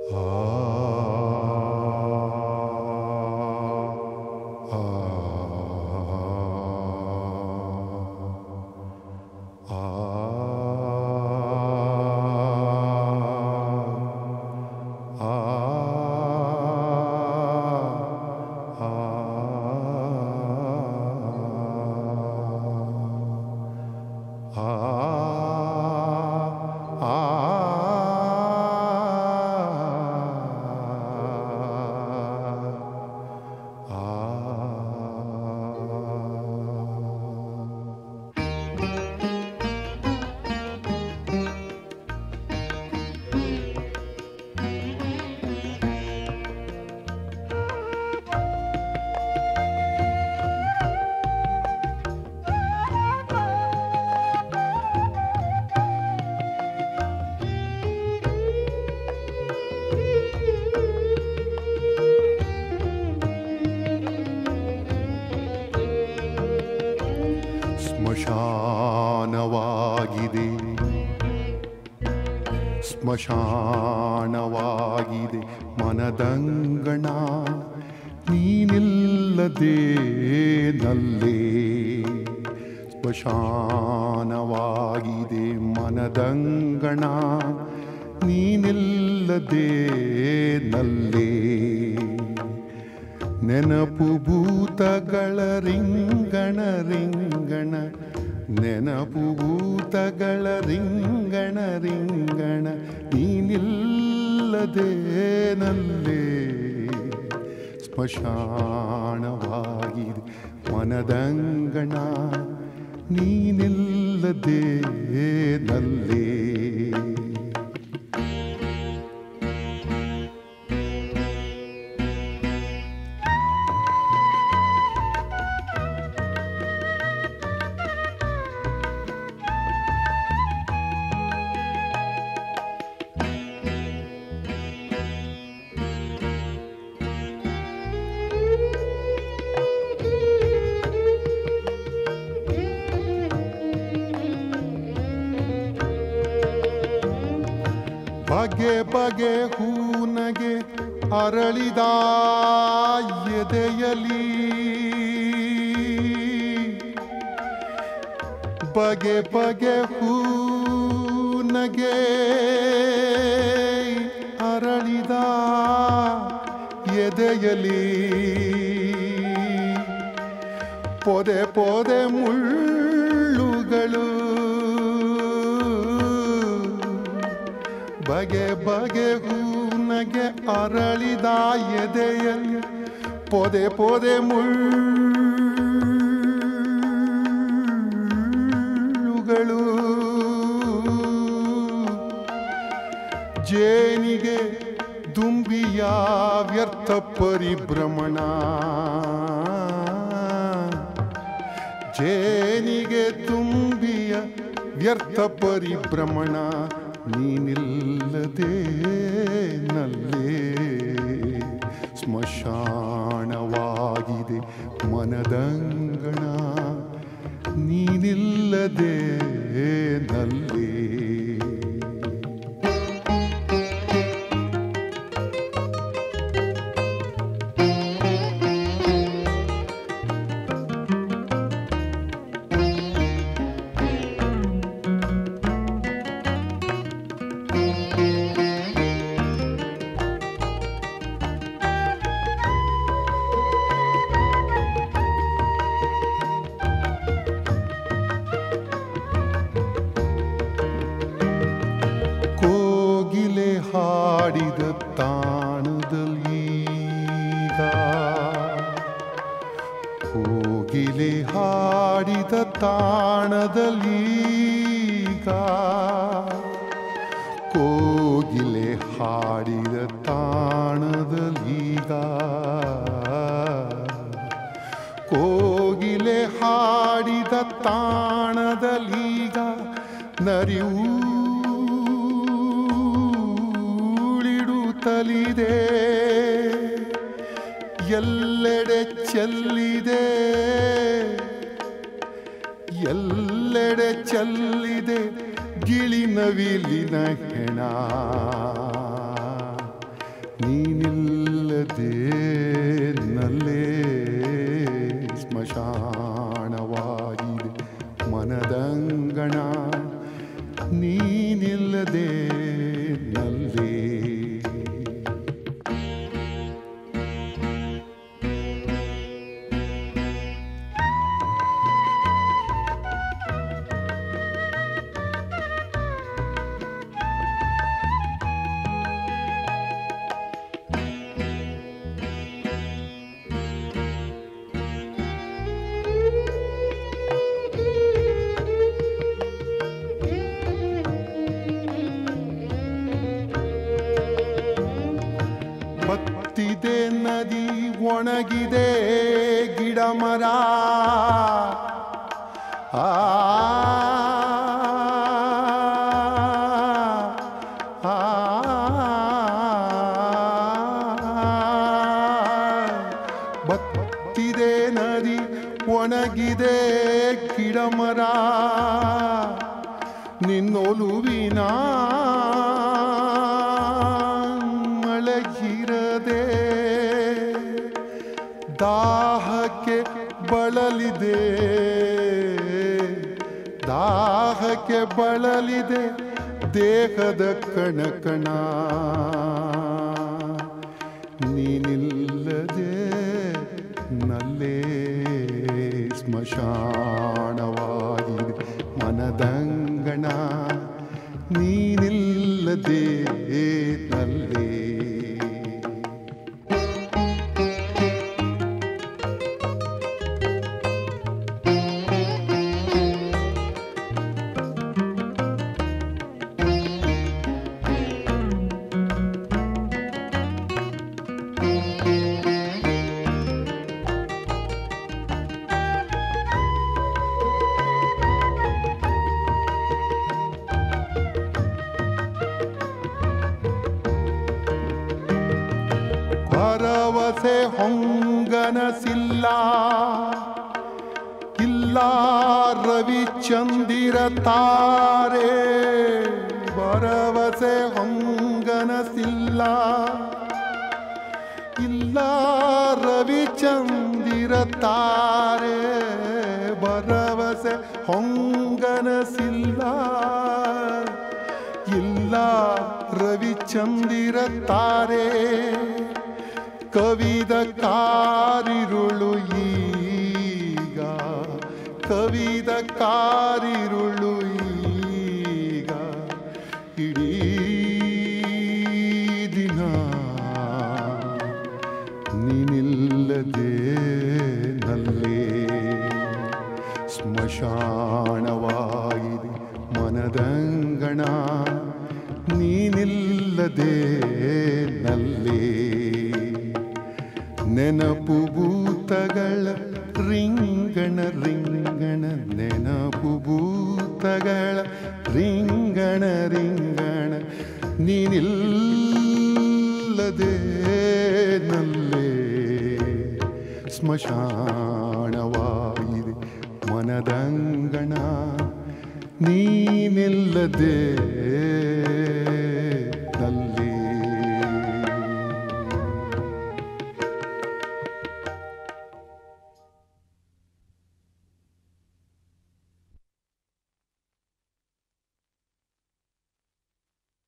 ಸ್ಮಶಾನವಾಗಿದೆ ಸ್ಮಶಾನವಾಗಿದೆ ಮನದಂಗಣ ನೀನಿಲ್ಲದೆ ನಲ್ಲೇ ಸ್ಮಶಾನವಾಗಿದೆ ಮನದಂಗಣ ನೀನಿಲ್ಲದೆ ನಲ್ಲೇ ನೆನಪು ಭೂತಗಳ ರಿಂಗಣ ರಿಂಗಣ ನೆನಪು ಭೂತಗಳ ರಿಂಗಣ ರಿಂಗಣ ನೀನಿಲ್ಲದೆ ನಲ್ಲೇ ಸ್ಮಶಾನವಾಗಿದೆ ಮನದಂಗಣ ನೀನಿಲ್ಲದೆ ನಲ್ಲೇ ಬಗೆ ಬಗೆ ಹೂನಗೆ ಅರಳಿದ ಎದೆಯಲಿ ಬಗೆ ಬಗೆ ಹೂನಗೆ ಅರಳಿದ ಎದೆಯಲಿ ಪೊದೆ ಪೊದೆ ಮುಳ್ಳುಗಳು ಬಗೆ ಬಗೆ ಹೂನಗೆ ಅರಳಿದ ಎದೆಯಲ್ಲಿ ಪೊದೆ ಪೊದೆ ಮುಳ್ಳುಗಳು ಜೇನಿಗೆ ದುಂಬಿಯ ವ್ಯರ್ಥ ಪರಿಭ್ರಮಣ ಜೇನಿಗೆ ತುಂಬಿಯ ವ್ಯರ್ಥ ಪರಿಭ್ರಮಣ ನೀನಿಲ್ಲದೆ ನಲ್ಲೇ ಸ್ಮಶಾನವಾಗಿದೆ ಮನದಂಗಣ ನೀನಿಲ್ಲದೆ ನಲ್ಲೇ ಕೋಗಿಲೆ ಹಾಡಿದ ತಾಣದಲ್ಲೀಗ ಕೋಗಿಲೆ ಹಾಡಿದ ತಾಣದಲ್ಲೀಗ ಕೋಗಿಲೆ ಹಾಡಿದ ತಾಣದಲ್ಲೀಗ ಕೋಗಿಲೆ ಹಾಡಿದ ತಾಣದಲ್ಲೀಗ ನರಿಯೂಳಿಡುತ್ತಲಿದೆ ಎಲ್ಲೆಡೆ ಚೆಲ್ಲಿದೆ ಎಲ್ಲೆಡೆ ಚೆಲ್ಲಿದೆ ಗಿಳಿ ನವಿಲಿನ ಹೆಣ ನೀನಿಲ್ಲದೆ ನಲ್ಲೇ ಸ್ಮಶಾನವಾಗಿದೆ ಮನದಂಗಣ ನೀನಿಲ್ಲದೆ ನಲ್ಲೇ ಬತ್ತಿದೆ ನದಿ ಒಣಗಿದೆ ಗಿಡ ಮರ ಆ ಆ, ಬತ್ತಿದೆ ನದಿ ಒಣಗಿದೆ ಗಿಡ ಮರ ನಿನ್ನೊಲುವಿನ ಮಳೆಗಿರದೆ ದಾಹಕ್ಕೆ ಬಳಲಿದೆ ದಾಹಕ್ಕೆ ಬಳಲಿದೆ ದೇಹದ ಕಣಕಣ ನೀನಿಲ್ಲದೆ ನಲ್ಲೇ ಸ್ಮಶಾನವಾಗಿದೆ ಮನದಂಗಣ ನೀನಿಲ್ಲದೆ ನಲ್ಲೇ ಭರವಸೆ ಹೊಂಗನಸಿಲ್ಲ ಇಲ್ಲ ರವಿಚಂದಿರ ತಾರೆ ಭರವಸೆ ಹೊಂಗನಸಿಲ್ಲ ಇಲ್ಲ ರವಿಚಂದಿರ ತಾರೆ ಭರವಸೆ ಹೊಂಗನಸಿಲ್ಲ ಇಲ್ಲ ರವಿಚಂದಿರ ತಾರೆ ಕವಿದ ಕಾರಿರುಳು ಈಗ ಕವಿದ ಕಾರಿರುಳು ಈಗ ಇಡೀ ದಿನ ನೀನಿಲ್ಲದೆ ನಲ್ಲೇ ಸ್ಮಶಾನವಾಗಿದೆ ಮನದಂಗಣ ನೀನಿಲ್ಲದೆ ನಲ್ಲೇ ನೆನಪು ಭೂತಗಳ ರಿಂಗಣ ರಿಂಗಣ ನೆನಪು ಭೂತಗಳ ರಿಂಗಣ ರಿಂಗಣ ನೀನಿಲ್ಲದೆ ನಲ್ಲೇ ಸ್ಮಶಾನವಾಗಿದೆ ಮನದಂಗಣ ನೀನಿಲ್ಲದೆ